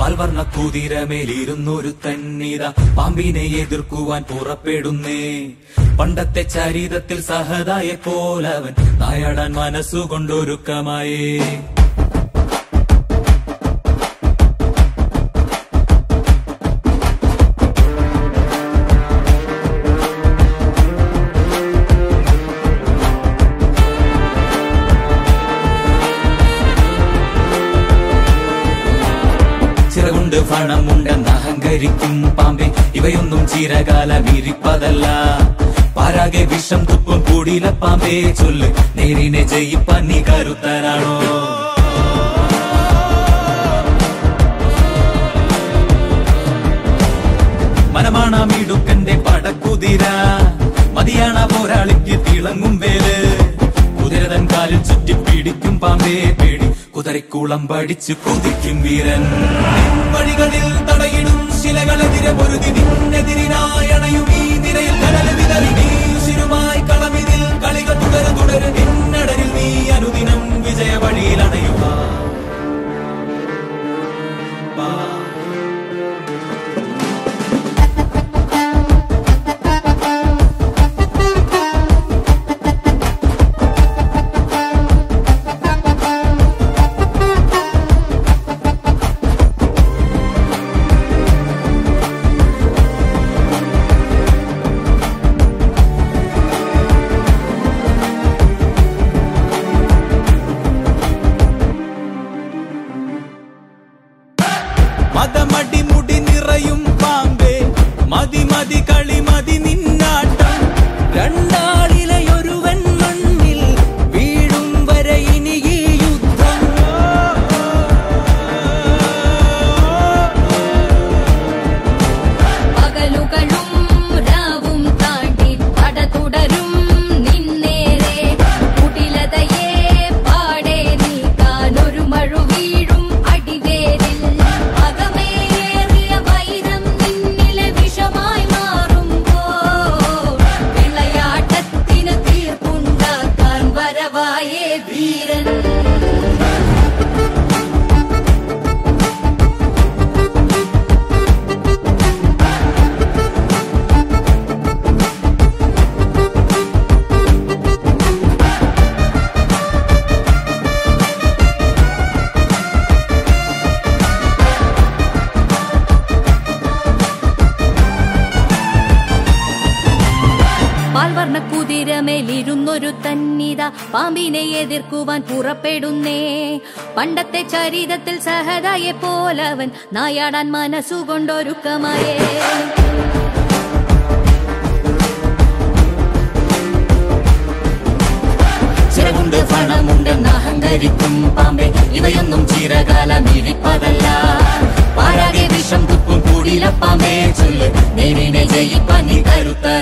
പാൽവർണ്ണ കുതിരമേലിരുന്നൊരു തന്നിത പാമ്പിനെ എതിർക്കുവാൻ പുറപ്പെടുന്നേ പണ്ടത്തെ ചരിതത്തിൽ സഹതായെ പോലവൻ നായാടാൻ മനസ്സുകൊണ്ടൊരുക്കമായേ ചിറകുണ്ട് പണമുണ്ടെന്ന് അഹങ്കരിക്കും പാമ്പെ ഇവയൊന്നും ചിരകാല വിരിപ്പതല്ല പാരാകെ വിഷം തുപ്പും കൂടിയില പാമ്പേ ചൊല്ല് നേരിനെ ജയിപ്പാൻ നീ കരുത്തനാണോ മനമാണ മിടുക്കന്റെ പടക്കുതിര മതിയാണ പോരാളിക്ക് തിളങ്ങും വേല് കുതിരതൻ കാലിൽ ചുറ്റി പിടിക്കും പാമ്പേ പേടി കുതിരക്കുളം പഠിച്ചു കൊതിക്കും വീരൻ വഴികളിൽ തടയിടും ശിലകളെതിരെ പൊരുതി നിന്നെതിരിനായണയും ഈ നിരയിൽ കടൽ വിതറി നീ ഉശിരുമായി കളമിതിൽ കളികൾ തുടര തുടര് നിന്നടരിൽ നീ അനുദിനം വിജയ വഴിയിൽ അണയുക പാ മതമടി മുടി നിറയും പാമ്പേ മതി മതി കളി മതി നിന്നാട്ടം രണ്ടാളിലെ ഒരുവൻ മണ്ണിൽ വീഴും വരെ ഇനി ഈ യുദ്ധം പകലുകളും രാവും താണ്ടി പട തുടരും നിന്നേരെ കുടിലതയെ പാടെ നീക്കാൻ ഒരു മഴു വീഴും അടിവേരിൽ അകമേറിയ വൈരം നിന്നിലെ വിഷമായി മാറുമ്പോ വിളയാട്ടത്തിന് തീർപ്പുണ്ടാക്കാൻ വരവായേ വീരൻ പാൽവർണ്ണ കുതിരമേലിരുന്നൊരു തന്നിത പാമ്പിനെ എതിർക്കുവാൻ പുറപ്പെടുന്നേ പണ്ടത്തെ ചരിതത്തിൽ സഹതായെ പോലവൻ നായാടാൻ മനസ്സുകൊണ്ടൊരുക്കമായേ ചിറകുണ്ട് പണമുണ്ടെന്ന് അഹങ്കരിക്കും പാമ്പെ ഇവയൊന്നും ചിരകാലം ഇരിപ്പതല്ല പാരാകെ വിഷം തുപ്പും കൂടിയില പാമ്പേ ചൊല്ല് നേരിനെ ജയിപ്പാൻ നീ കരുത്ത